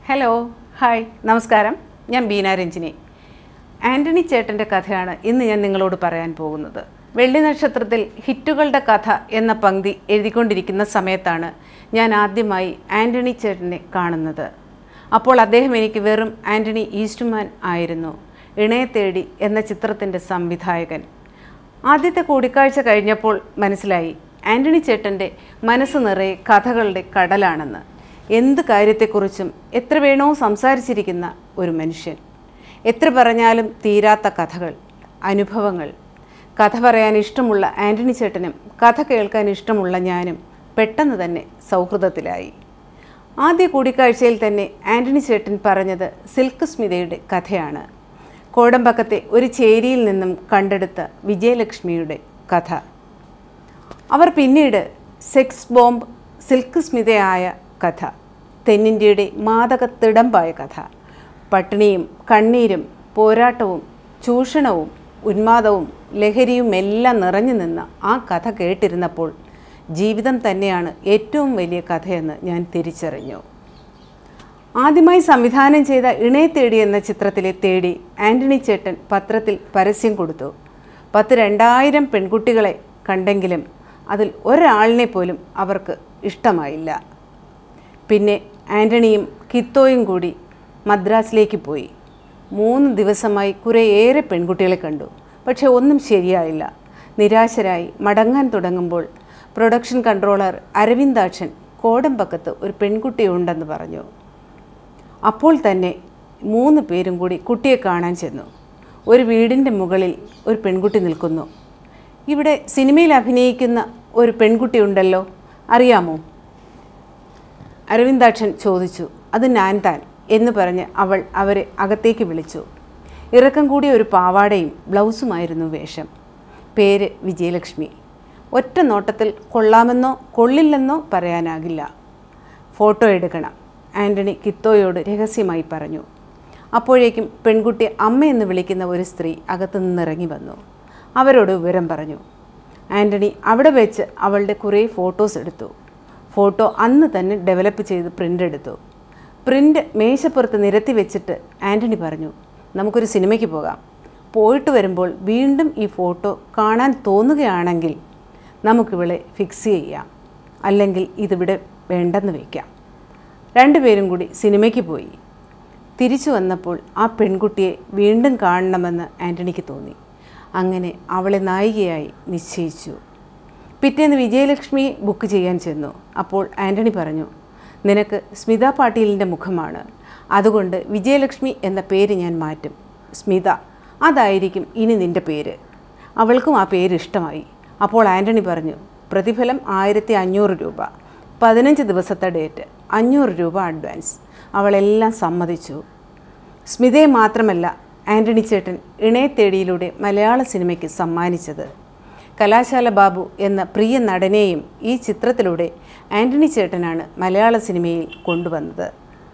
hello hi നമസ്കാരം ഞാൻ ബീന രഞ്ജിനി ആൻ്റണി ചേട്ടൻ്റെ കഥയാണ് ഇന്ന് ഞാൻ നിങ്ങളോട് പറയാൻ പോകുന്നത് വെള്ളി നക്ഷത്രത്തിൽ ഹിറ്റുകളുടെ കഥ എന്ന പങ്ക്തി എഴുതിക്കൊണ്ടിരിക്കുന്ന സമയത്താണ് ഞാൻ ആദ്യമായി ആൻ്റണി ചേട്ടനെ കാണുന്നത് അപ്പോൾ അദ്ദേഹം എനിക്ക് വെറും ആൻ്റണി ഈസ്റ്റ്മാൻ ആയിരുന്നു ഇണയെ തേടി എന്ന ചിത്രത്തിൻ്റെ സംവിധായകൻ ആദ്യത്തെ കൂടിക്കാഴ്ച കഴിഞ്ഞപ്പോൾ മനസ്സിലായി ആൻ്റണി ചേട്ടൻ്റെ മനസ്സ് നിറയെ കഥകളുടെ കടലാണെന്ന് എന്ത് കാര്യത്തെക്കുറിച്ചും എത്ര വേണോ സംസാരിച്ചിരിക്കുന്ന ഒരു മനുഷ്യൻ എത്ര പറഞ്ഞാലും തീരാത്ത കഥകൾ അനുഭവങ്ങൾ കഥ പറയാൻ ഇഷ്ടമുള്ള ആൻ്റണി ചേട്ടനും കഥ കേൾക്കാൻ ഇഷ്ടമുള്ള ഞാനും പെട്ടെന്ന് തന്നെ സൗഹൃദത്തിലായി ആദ്യ കൂടിക്കാഴ്ചയിൽ തന്നെ ആൻ്റണി ചേട്ടൻ പറഞ്ഞത് സിൽക്ക് സ്മിതയുടെ കഥയാണ് കോടമ്പക്കത്തെ ഒരു ചേരിയിൽ നിന്നും കണ്ടെടുത്ത വിജയലക്ഷ്മിയുടെ കഥ അവർ പിന്നീട് സെക്സ് ബോംബ് സിൽക്ക് സ്മിതയായ കഥ തെന്നിന്ത്യയുടെ മാദകത്തിടമ്പായ കഥ പട്ടിണിയും കണ്ണീരും പോരാട്ടവും ചൂഷണവും ഉന്മാദവും ലഹരിയും എല്ലാം നിറഞ്ഞു നിന്ന ആ കഥ കേട്ടിരുന്നപ്പോൾ ജീവിതം തന്നെയാണ് ഏറ്റവും വലിയ കഥയെന്ന് ഞാൻ തിരിച്ചറിഞ്ഞു ആദ്യമായി സംവിധാനം ചെയ്ത ഇണയെ തേടി എന്ന ചിത്രത്തിലെ തേടി ആൻ്റണി ചേട്ടൻ പത്രത്തിൽ പരസ്യം കൊടുത്തു പത്ത് രണ്ടായിരം പെൺകുട്ടികളെ കണ്ടെങ്കിലും അതിൽ ഒരാളിനെ പോലും അവർക്ക് ഇഷ്ടമായില്ല പിന്നെ ആൻ്റണിയും കിത്തോയും കൂടി മദ്രാസിലേക്ക് പോയി മൂന്ന് ദിവസമായി കുറേയേറെ പെൺകുട്ടികളെ കണ്ടു പക്ഷെ ഒന്നും ശരിയായില്ല നിരാശരായി മടങ്ങാൻ തുടങ്ങുമ്പോൾ പ്രൊഡക്ഷൻ കൺട്രോളർ അരവിന്ദാക്ഷൻ കോടമ്പക്കത്ത് ഒരു പെൺകുട്ടിയുണ്ടെന്ന് പറഞ്ഞു അപ്പോൾ തന്നെ മൂന്ന് പേരും കൂടി കുട്ടിയെ കാണാൻ ചെന്നു ഒരു വീടിൻ്റെ മുകളിൽ ഒരു പെൺകുട്ടി നിൽക്കുന്നു ഇവിടെ സിനിമയിൽ അഭിനയിക്കുന്ന ഒരു പെൺകുട്ടി ഉണ്ടല്ലോ അറിയാമോ അരവിന്ദാക്ഷൻ ചോദിച്ചു അത് ഞാൻ താൻ എന്ന് പറഞ്ഞ് അവൾ അവരെ അകത്തേക്ക് വിളിച്ചു ഇറക്കം കൂടിയ ഒരു പാവാടയും ബ്ലൗസുമായിരുന്നു വേഷം പേര് വിജയലക്ഷ്മി ഒറ്റ നോട്ടത്തിൽ കൊള്ളാമെന്നോ കൊള്ളില്ലെന്നോ പറയാനാകില്ല ഫോട്ടോ എടുക്കണം ആൻ്റണി കിത്തോയോട് രഹസ്യമായി പറഞ്ഞു അപ്പോഴേക്കും പെൺകുട്ടി അമ്മയെന്ന് വിളിക്കുന്ന ഒരു സ്ത്രീ അകത്തു നിന്നിറങ്ങി വന്നു അവരോട് വിവരം പറഞ്ഞു ആൻ്റണി അവിടെ വെച്ച് അവളുടെ കുറേ ഫോട്ടോസ് എടുത്തു ഫോട്ടോ അന്ന് തന്നെ ഡെവലപ്പ് ചെയ്ത് പ്രിൻ്റ് എടുത്തു പ്രിൻ്റ് മേശപ്പുറത്ത് നിരത്തി വെച്ചിട്ട് ആൻ്റണി പറഞ്ഞു നമുക്കൊരു സിനിമയ്ക്ക് പോകാം പോയിട്ട് വരുമ്പോൾ വീണ്ടും ഈ ഫോട്ടോ കാണാൻ തോന്നുകയാണെങ്കിൽ നമുക്കിവളെ ഫിക്സ് ചെയ്യാം അല്ലെങ്കിൽ ഇതിവിടെ വേണ്ടെന്ന് വയ്ക്കാം രണ്ടുപേരും കൂടി സിനിമയ്ക്ക് പോയി തിരിച്ചു വന്നപ്പോൾ ആ പെൺകുട്ടിയെ വീണ്ടും കാണണമെന്ന് ആൻ്റണിക്ക് തോന്നി അങ്ങനെ അവളെ നായികയായി നിശ്ചയിച്ചു പിറ്റേന്ന് വിജയലക്ഷ്മിയെ ബുക്ക് ചെയ്യാൻ ചെന്നു അപ്പോൾ ആൻ്റണി പറഞ്ഞു നിനക്ക് സ്മിത പാട്ടീലിൻ്റെ മുഖമാണ് അതുകൊണ്ട് വിജയലക്ഷ്മി എന്ന പേര് ഞാൻ മാറ്റും സ്മിത അതായിരിക്കും ഇനി നിൻ്റെ പേര് അവൾക്കും ആ പേര് ഇഷ്ടമായി അപ്പോൾ ആൻ്റണി പറഞ്ഞു പ്രതിഫലം ആയിരത്തി അഞ്ഞൂറ് രൂപ പതിനഞ്ച് ദിവസത്തെ ഡേറ്റ് അഞ്ഞൂറ് രൂപ അഡ്വാൻസ് അവളെല്ലാം സമ്മതിച്ചു സ്മിതയെ മാത്രമല്ല ആൻ്റണി ചേട്ടൻ ഇണയെ തേടിയിലൂടെ മലയാള സിനിമയ്ക്ക് സമ്മാനിച്ചത് കലാശാല ബാബു എന്ന പ്രിയ നടനെയും ഈ ചിത്രത്തിലൂടെ ആൻ്റണി ചേട്ടനാണ് മലയാള സിനിമയിൽ കൊണ്ടുവന്നത്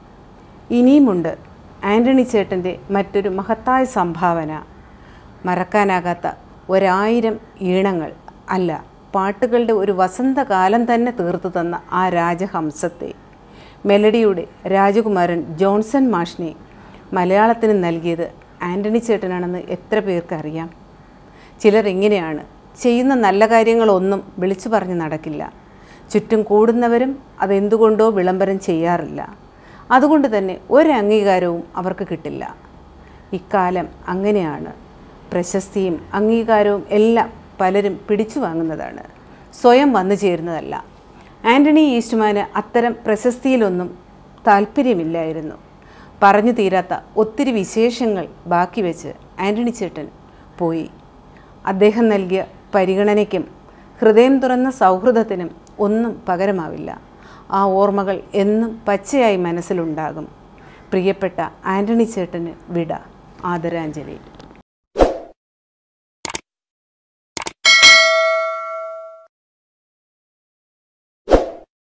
ഇനിയുമുണ്ട് ആൻ്റണി ചേട്ടൻ്റെ മറ്റൊരു മഹത്തായ സംഭാവന മറക്കാനാകാത്ത ഒരായിരം ഈണങ്ങൾ അല്ല പാട്ടുകളുടെ ഒരു വസന്തകാലം തന്നെ തീർത്തു തന്ന ആ രാജഹംസത്തെ മെലഡിയുടെ രാജകുമാരൻ ജോൺസൺ മാഷിനെ മലയാളത്തിന് നൽകിയത് ആൻ്റണി ചേട്ടനാണെന്ന് എത്ര പേർക്ക് അറിയാം ചിലർ ഇങ്ങനെയാണ് ചെയ്യുന്ന നല്ല കാര്യങ്ങളൊന്നും വിളിച്ചു പറഞ്ഞ് നടക്കില്ല ചുറ്റും കൂടുന്നവരും അതെന്തുകൊണ്ടോ വിളംബരം ചെയ്യാറില്ല അതുകൊണ്ട് തന്നെ ഒരു അംഗീകാരവും അവർക്ക് കിട്ടില്ല ഇക്കാലം അങ്ങനെയാണ് പ്രശസ്തിയും അംഗീകാരവും എല്ലാം പലരും പിടിച്ചു വാങ്ങുന്നതാണ് സ്വയം വന്നു ചേരുന്നതല്ല ആൻ്റണി ഈസ്റ്റ്മാന് അത്തരം പ്രശസ്തിയിലൊന്നും താല്പര്യമില്ലായിരുന്നു പറഞ്ഞു തീരാത്ത ഒത്തിരി വിശേഷങ്ങൾ ബാക്കി വെച്ച് ആൻ്റണി ചേട്ടൻ പോയി അദ്ദേഹം നൽകിയ പരിഗണനയ്ക്കും ഹൃദയം തുറന്ന സൗഹൃദത്തിനും ഒന്നും പകരമാവില്ല ആ ഓർമ്മകൾ എന്നും പച്ചയായി മനസ്സിലുണ്ടാകും പ്രിയപ്പെട്ട ആൻ്റണി ചേട്ടന് വിട ആദരാഞ്ജലി